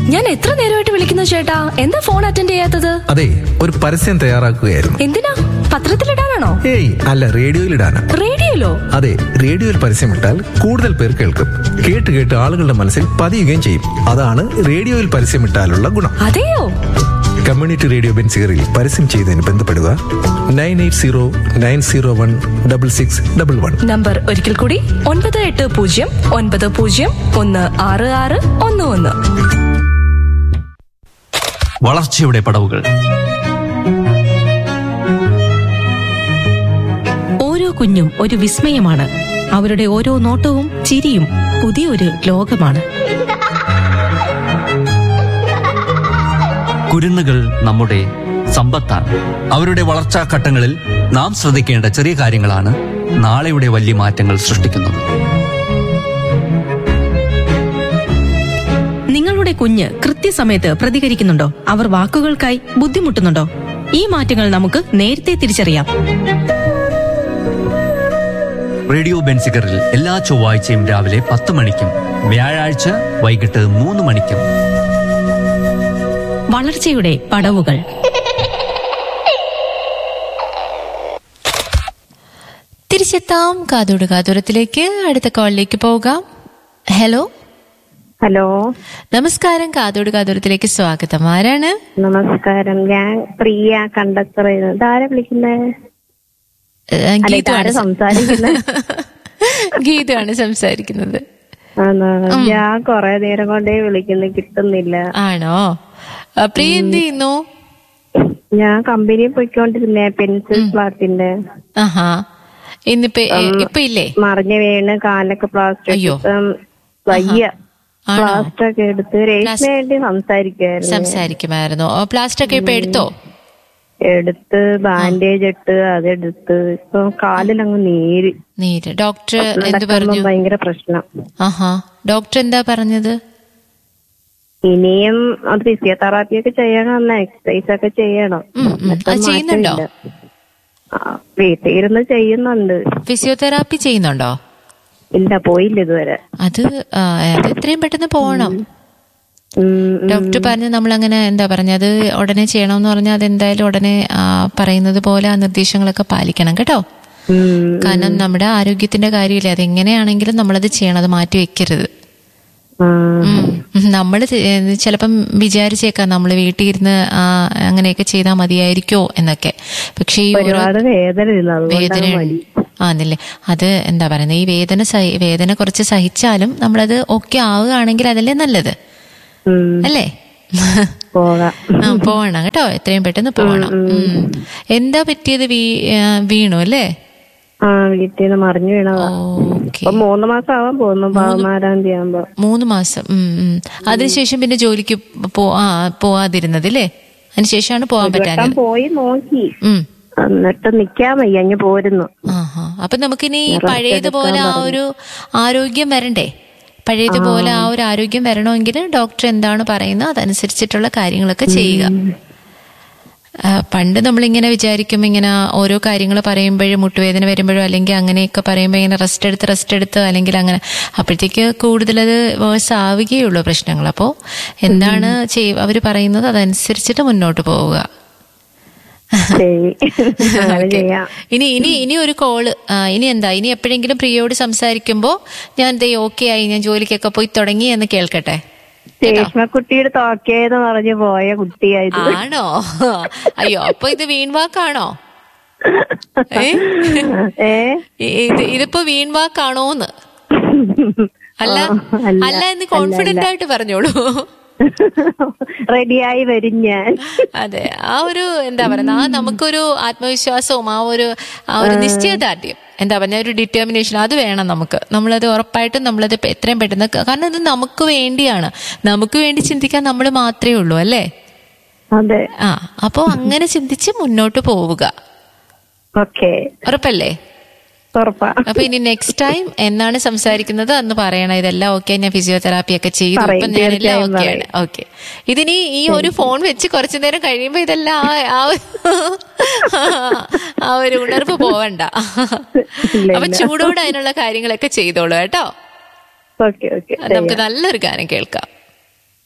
ഞാൻ എത്ര നേരമായിട്ട് വിളിക്കുന്നു ചേട്ടാ എന്താ ഫോൺ അറ്റൻഡ് ചെയ്യാത്തത് അതെ ഒരു പരസ്യം തയ്യാറാക്കുകയായിരുന്നു എന്തിനാ പത്രത്തിലിടാനാണോ ഏയ് അല്ല റേഡിയോയിലിടാനാ റേഡിയോയിലോ അതെ റേഡിയോയിൽ പരസ്യമിട്ടാൽ കൂടുതൽ പേർ കേൾക്കും കേട്ട് കേട്ട് ആളുകളുടെ മനസ്സിൽ പതിയുകയും ചെയ്യും അതാണ് റേഡിയോയിൽ പരസ്യമിട്ടാലുള്ള ഗുണം അതെയോ കമ്മ്യൂണിറ്റി റേഡിയോ ബെൻസിഗറിൽ പരസ്യം ചെയ്തതിന് ബന്ധപ്പെടുക nine eight zero nine zero one double six double one number ഒരിക്കൽ കൂടി ഒൻപത് എട്ട് പൂജ്യം ഒൻപത് പൂജ്യം ഒന്ന് ആറ് ആറ് ഒന്ന് ഒന്ന് വളർച്ചയുടെ പടവുകൾ ഓരോ കുഞ്ഞും ഒരു വിസ്മയമാണ് അവരുടെ ഓരോ നോട്ടവും ചിരിയും പുതിയൊരു ലോകമാണ് കുരുന്നുകൾ നമ്മുടെ സമ്പത്താണ് അവരുടെ വളർച്ചാ ഘട്ടങ്ങളിൽ നാം ശ്രദ്ധിക്കേണ്ട ചെറിയ കാര്യങ്ങളാണ് നാളെയുടെ വലിയ മാറ്റങ്ങൾ സൃഷ്ടിക്കുന്നത് നിങ്ങളുടെ കുഞ്ഞ് കൃത്യസമയത്ത് പ്രതികരിക്കുന്നുണ്ടോ അവർ വാക്കുകൾക്കായി ബുദ്ധിമുട്ടുന്നുണ്ടോ ഈ മാറ്റങ്ങൾ നമുക്ക് നേരത്തെ തിരിച്ചറിയാം റേഡിയോ ബെൻസിഗറിൽ എല്ലാ ചൊവ്വാഴ്ചയും രാവിലെ പത്ത് മണിക്കും വ്യാഴാഴ്ച വൈകിട്ട് മൂന്ന് മണിക്കും വളർച്ചയുടെ പടവുകൾ തിരിച്ചെത്താം കാതോട് കാതോരത്തിലേക്ക് അടുത്ത കോളിലേക്ക് പോകാം ഹലോ ഹലോ നമസ്കാരം കാതോട് കാതോരത്തിലേക്ക് സ്വാഗതം ആരാണ് നമസ്കാരം ഞാൻ പ്രിയ കണ്ടക്ടർ ഇതാരാ വിളിക്കുന്നേ ഏഹ്, അല്ല, ഗീതുവാണ് ഇതാരാ സംസാരിക്കുന്നെ? ഗീതുവാണ് സംസാരിക്കുന്നത് ആണോ? ഞാൻ കൊറേ നേരം കൊണ്ടേ വിളിക്കുന്നു കിട്ടുന്നില്ല ആണോ ആ, പ്രിയ എന്ത് ചെയ്യുന്നു ഞാൻ കമ്പനിയിൽ പോയിക്കൊണ്ടിരുന്നേ പെൻസിൽ ഫ്ലാറ്റിന്റെ ആഹാ ഇന്നിപ്പോ ഏ, ഇപ്പൊ ഇല്ലേ മറിഞ്ഞു വീണ് കാലൊക്കെ പ്ലാസ്റ്റർ അയ്യോ. വയ്യ ആണോ? പ്ലാസ്റ്റർ ഒക്കെ എടുത്ത് രേഷ്മ വേണ്ടി സംസാരിക്കുമായിരുന്നു സംസാരിക്കുമായിരുന്നു ഓ, പ്ലാസ്റ്റർ ഒക്കെ ഇപ്പൊ എടുത്തോ എടുത്ത് ബാൻഡേജ് ഇട്ട് അതെടുത്ത് ഇപ്പൊ കാലിലങ്ങ് നീര് നീര് ഡോക്ടർ എന്ത് നടക്കുമ്പോ പറഞ്ഞു ഭയങ്കര പ്രശ്നം ആഹാ ഡോക്ടർ എന്താ പറഞ്ഞത് ഇനിയും അത് ഫിസിയോതെറാപ്പി ഒക്കെ ചെയ്യണം എക്സസൈസ് ഒക്കെ ചെയ്യണം ഉം, ഉം. എന്നിട്ടും അത് ചെയ്യുന്നുണ്ടോ? മാറ്റമില്ല. ആ, വീട്ടിൽ ഇരുന്ന് ചെയ്യുന്നുണ്ട് ഫിസിയോതെറാപ്പി ചെയ്യുന്നുണ്ടോ ഇല്ല പോയില്ല ഇതുവരെ അത് ആ, അത് എത്രയും പെട്ടെന്ന് പോകണം ഉം, ഉം. ഡോക്ടർ പറഞ്ഞ് നമ്മൾ അങ്ങനെ എന്താ പറഞ്ഞത് ഉടനെ ചെയ്യണമെന്ന് പറഞ്ഞാൽ അത് എന്തായാലും ഉടനെ ആ, പറയുന്നത് പോലെ ആ നിർദ്ദേശങ്ങളൊക്കെ പാലിക്കണം കേട്ടോ ഉം, കാരണം നമ്മുടെ ആരോഗ്യത്തിന്റെ കാര്യമില്ലേ അത് എങ്ങനെയാണെങ്കിലും നമ്മളത് ചെയ്യണം അത് മാറ്റി വെക്കരുത് ആ, നമ്മൾ ചിലപ്പം വിചാരിച്ചേക്കാം നമ്മൾ വീട്ടിൽ ഇരുന്ന് ആ, അങ്ങനെയൊക്കെ ചെയ്താൽ മതിയായിരിക്കോ എന്നൊക്കെ പക്ഷെ ഈ ഓരോ ഒരുപാട് വേദന ഇരുന്നു വേദന അതുകൊണ്ടാണ് മടി ആന്നില്ലേ അത് എന്താ പറയുന്നത് ഈ വേദന സഹി വേദന കുറച്ച് സഹിച്ചാലും നമ്മളത് ഓക്കെ ആവുകയാണെങ്കിൽ അതല്ലേ നല്ലത് ഉം, അല്ലേ പോകാം ആ പോവണം കേട്ടോ എത്രയും പെട്ടെന്ന് പോവണം ഉം. എന്താ പറ്റിയത് വീ ആ, വീണു അല്ലേ ആ വീട്ടിൽ നിന്ന് മറിഞ്ഞു വീണതാ ഓക്കെ ഇപ്പൊ മൂന്ന് മാസം ആവാൻ പോകുന്നു പതിനാലാം തീയതി ആകുമ്പോ മൂന്ന് മാസം ഉം, ഉം. അതിനുശേഷം പിന്നെ ജോലിക്ക് പോ ആ പോവാതിരുന്നത് അല്ലേ അതിനുശേഷമാണ് പോവാൻ വട്ടം പറ്റാഞ്ഞത് പോയി നോക്കി ഉം എന്നിട്ട് നിക്കാൻ വയ്യ അങ്ങ് പോരുന്നു ആഹാ അപ്പൊ നമുക്കിനി പഴയതുപോലെ ആ ഒരു ആരോഗ്യം വരണ്ടേ പഴയതുപോലെ ആ ഒരു ആരോഗ്യം വരണമെങ്കിൽ ഡോക്ടർ എന്താണ് പറയുന്നത് അതനുസരിച്ചിട്ടുള്ള കാര്യങ്ങളൊക്കെ ചെയ്യുക ആ, പണ്ട് നമ്മളിങ്ങനെ വിചാരിക്കും ഇങ്ങനെ ഓരോ കാര്യങ്ങൾ പറയുമ്പോഴും മുട്ടുവേദന വരുമ്പോഴോ അല്ലെങ്കിൽ അങ്ങനെയൊക്കെ പറയുമ്പോൾ ഇങ്ങനെ റെസ്റ്റ് എടുത്ത് റെസ്റ്റ് എടുത്ത് അല്ലെങ്കിൽ അങ്ങനെ അപ്പോഴത്തേക്ക് കൂടുതലത് വേഴ്സ് ആവുകയുള്ളൂ പ്രശ്നങ്ങൾ അപ്പോൾ എന്താണ് ചെയ് അവർ പറയുന്നത് അതനുസരിച്ചിട്ട് മുന്നോട്ട് പോവുക ശരി അങ്ങനെ ഓക്കേ. ചെയ്യാം ഇനി ഇനി ഇനി ഒരു കോള് ആ, ഇനി എന്താ ഇനി എപ്പോഴെങ്കിലും പ്രിയോട് സംസാരിക്കുമ്പോ ഞാൻ ദേ ഓക്കെ ആയി ഞാൻ ജോലിക്കൊക്കെ പോയി തുടങ്ങി എന്ന് കേൾക്കട്ടെ രേഷ്മക്കുട്ടിയുടെ തോക്കേന്ന് പറഞ്ഞു പോയ കുട്ടിയായിരുന്നു ആണോ അയ്യോ അപ്പൊ ഇത് വീൺവാക്കാണോ ഏ? ഏ ഇ- ഇത് ഇതിപ്പോ വീൺവാക്കാണോന്ന് അല്ല ആ, അല്ല, അല്ല എന്ന് കോൺഫിഡന്റ് ആയിട്ട് പറഞ്ഞോളൂ റെഡിയായി വരും ഞാൻ അതെ ആ ഒരു എന്താ പറയുക ആ നമുക്കൊരു ആത്മവിശ്വാസവും ആ ഒരു ആ ഒരു നിശ്ചയദാർഢ്യം എന്താ പറഞ്ഞ ഒരു ഡിറ്റർമിനേഷൻ അത് വേണം നമുക്ക് നമ്മളത് ഉറപ്പായിട്ടും നമ്മളത് ഇപ്പൊ എത്രയും പെട്ടെന്ന് ക- കാരണം ഇത് നമുക്ക് വേണ്ടിയാണ് നമുക്ക് വേണ്ടി ചിന്തിക്കാൻ നമ്മൾ മാത്രമേ ഉള്ളൂ അല്ലേ അതെ ആ അപ്പോൾ അങ്ങനെ ചിന്തിച്ച് മുന്നോട്ട് പോവുക ഓക്കെ ഉറപ്പല്ലേ ഉറപ്പാ അപ്പൊ ഇനി നെക്സ്റ്റ് ടൈം എന്നാണ് സംസാരിക്കുന്നത് അന്ന് പറയണം ഇതെല്ലാം ഓക്കെ ഞാൻ ഫിസിയോതെറാപ്പി ഒക്കെ ചെയ്തു പറയും, ഇപ്പൊ ഞാനെല്ലാം തീർച്ചയായും ഓക്കെയാണ് ഓക്കെ ഇതിനി ഈ ഒരു ഫോൺ വെച്ച് കുറച്ചു നേരം കഴിയുമ്പോ ഇതെല്ലാം ആ- ആ ഒരു- ആ ഒരു ഉണർവ് പോവണ്ട ഇല്ല, അപ്പൊ ചൂടോടെ അതിനുള്ള കാര്യങ്ങളൊക്കെ ചെയ്തോളൂ കേട്ടോ ഓക്കെ ഓക്കെ നമുക്ക് നല്ലൊരു ഗാനം കേൾക്കാം